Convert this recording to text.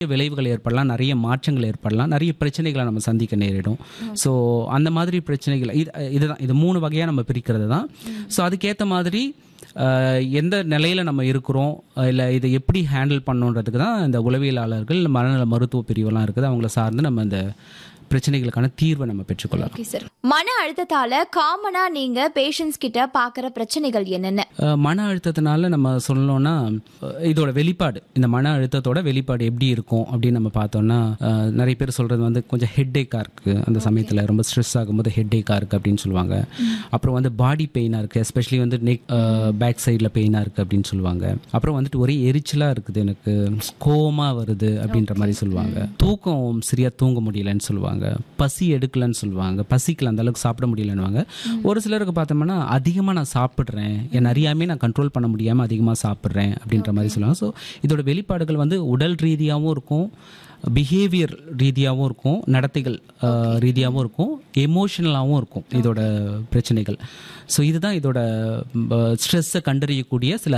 விளைவுகள் ஏற்படலாம் நிறைய மாற்றங்கள் ஏற்படலாம் நிறைய பிரச்சனைகளை நம்ம சந்திக்க நேரிடும் ஸோ அந்த மாதிரி பிரச்சனைகள் இது இதுதான் இது மூணு வகையாக நம்ம பிரிக்கிறது தான் ஸோ அதுக்கேற்ற மாதிரி அஹ், எந்த நிலையில் நம்ம இருக்கிறோம் இல்லை இதை எப்படி ஹேண்டில் பண்ணணுன்றதுக்கு தான் இந்த உளவியலாளர்கள் மனநல மருத்துவ பிரிவெல்லாம் இருக்குது அவங்கள சார்ந்து நம்ம இந்த பிரச்சனைகளுக்கான தீர்வை நம்ம பெற்றுக்கொள்ளலாம் ஓகே சார் மன அழுத்தத்தால காமனா நீங்க பேஷண்ட்ஸ் கிட்ட பாக்குற பிரச்சனைகள் என்னென்ன அஹ், மன அழுத்தத்தினால நம்ம சொல்லணும்னா அஹ், இதோட வெளிப்பாடு இந்த மன அழுத்தத்தோட வெளிப்பாடு எப்படி இருக்கும் அப்படின்னு நம்ம பார்த்தோம்னா அஹ், நிறைய பேர் சொல்றது வந்து கொஞ்சம் ஹெட்டேக்காக இருக்கு அந்த சமயத்தில் ரொம்ப ஸ்ட்ரெஸ் ஆகும்போது ஹெட்டேக்காக இருக்கு அப்படின்னு சொல்லுவாங்க அப்புறம் வந்து பாடி பெயினாக இருக்கு எஸ்பெஷலி வந்து நெக் பேக் சைடில் பெயினாக இருக்கு அப்படின்னு சொல்லுவாங்க அப்புறம் வந்துட்டு ஒரே எரிச்சலாக இருக்குது எனக்கு கோவமாக வருது அப்படின்ற மாதிரி சொல்லுவாங்க தூக்கம் சரியா தூங்க முடியலன்னு சொல்லுவாங்க பசி எடுக்கலன்னு சொல்லுவாங்க பசிக்கல அந்த அளவுக்கு சாப்பிட முடியலன்னுவாங்க ஒரு சிலருக்கு பார்த்தோம்னா அதிகமாக நான் சாப்பிட்றேன் என் அறியாமே நான் கண்ட்ரோல் பண்ண முடியாமல் அதிகமாக சாப்பிட்றேன் அப்படின்ற மாதிரி சொல்லுவாங்க ஸோ இதோட வெளிப்பாடுகள் வந்து உடல் ரீதியாகவும் இருக்கும் பிஹேவியர் ரீதியாகவும் இருக்கும் நடத்தைகள் அஹ், ரீதியாகவும் இருக்கும் எமோஷனலாகவும் இருக்கும் இதோட பிரச்சனைகள் ஸோ இதுதான் இதோட ஸ்ட்ரெஸ்ஸை கண்டறியக்கூடிய சில